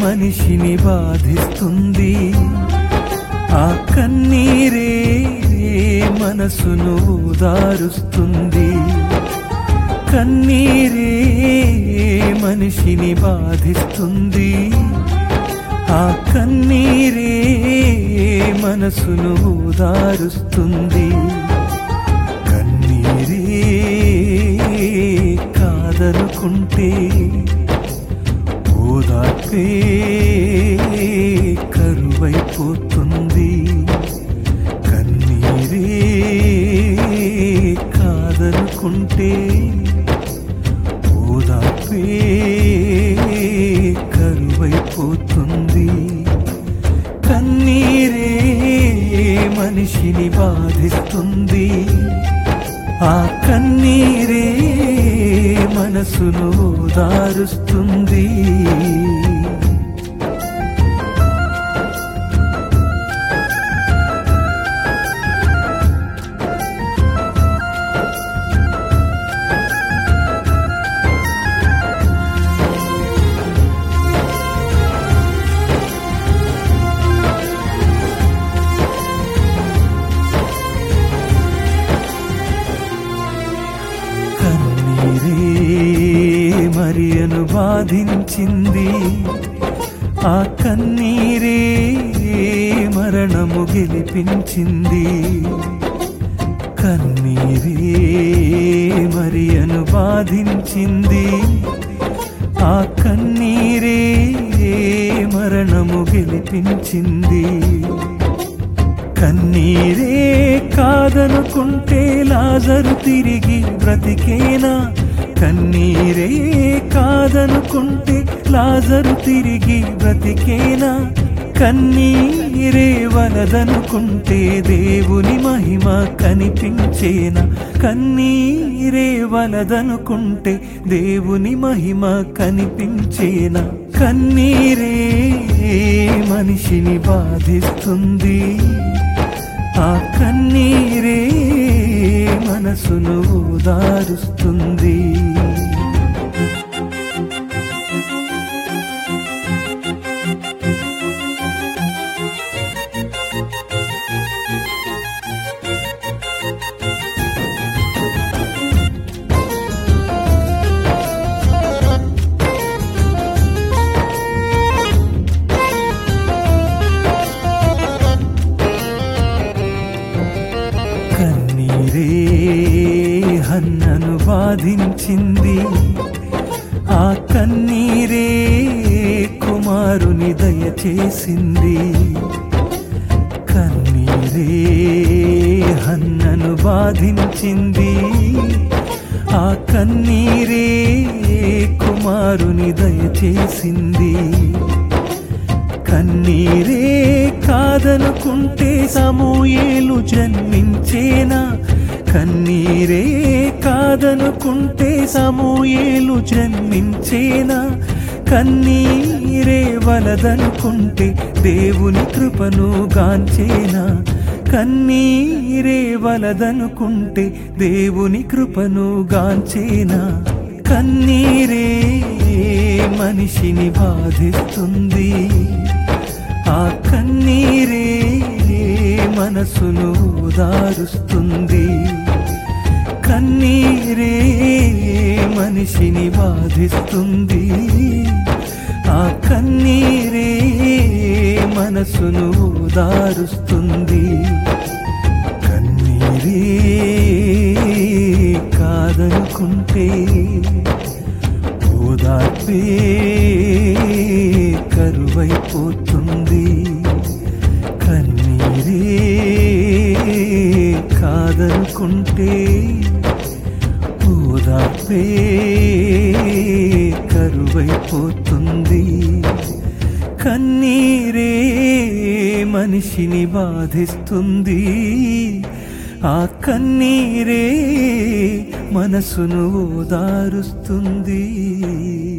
మనిషిని బాధిస్తుంది ఆ కన్నీరే మనసును ఓదారుస్తుంది కన్నీరే మనిషిని బాధిస్తుంది ఆ కన్నీరే మనసును ఓదారుస్తుంది కన్నీరే కాదనుకుంటే ఓదార్పే కరువైపోతుంది కన్నీరే కాదనుకుంటే ఓదార్పే కరువైపోతుంది కన్నీరే మనిషిని బాధిస్తుంది ఆ కన్నీరే మనసును దారుస్తుంది కన్నీరే మరియను బాధించింది ఆ కన్నీరే మరణము గెలిపించింది కన్నీరే మరియను బాధించింది ఆ కన్నీరే మరణము గెలిపించింది కన్నీరే కాదనుకుంటే లాజరు తిరిగి బ్రతికేనా కన్నీరే కాదనుకుంటే లాజరు తిరిగి బ్రతికేనా కన్నీరే వలదనుకుంటే దేవుని మహిమ కనిపించేనా కన్నీరే వలదనుకుంటే దేవుని మహిమ కనిపించేనా కన్నీరే మనిషిని బాధిస్తుంది ఆ కన్నీరే మనసును దారుస్తుంది కన్నీరే హన్నను బాధించింది ఆ కన్నీరే కుమారుని దయచేసింది కన్నీరే హన్నను బాధించింది ఆ కన్నీరే కుమారుని దయచేసింది కన్నీరే కాదనుకుంటే సమూయేలు జన్మించేనా కన్నీరే కాదనుకుంటే సమూయేలు జన్మించేనా కన్నీరే వలదనుకుంటే దేవుని కృపను గాంచేనా కన్నీరే వలదనుకుంటే దేవుని కృపను గాంచేనా కన్నీరే మనిషిని బాధిస్తుంది ఆ కన్నీరే మనసును దారుస్తుంది కన్నీరే మనిషిని బాధిస్తుంది ఆ కన్నీరే మనసును దారుస్తుంది కన్నీరే కాదనుకుంటే ఓదార్పే కరువైపోతుంది కన్నీరే కాదనుకుంటే ఓదార్పే కరువైపోతుంది కన్నీరే మనిషిని బాధిస్తుంది ఆ కన్నీరే మనసును ఓదారుస్తుంది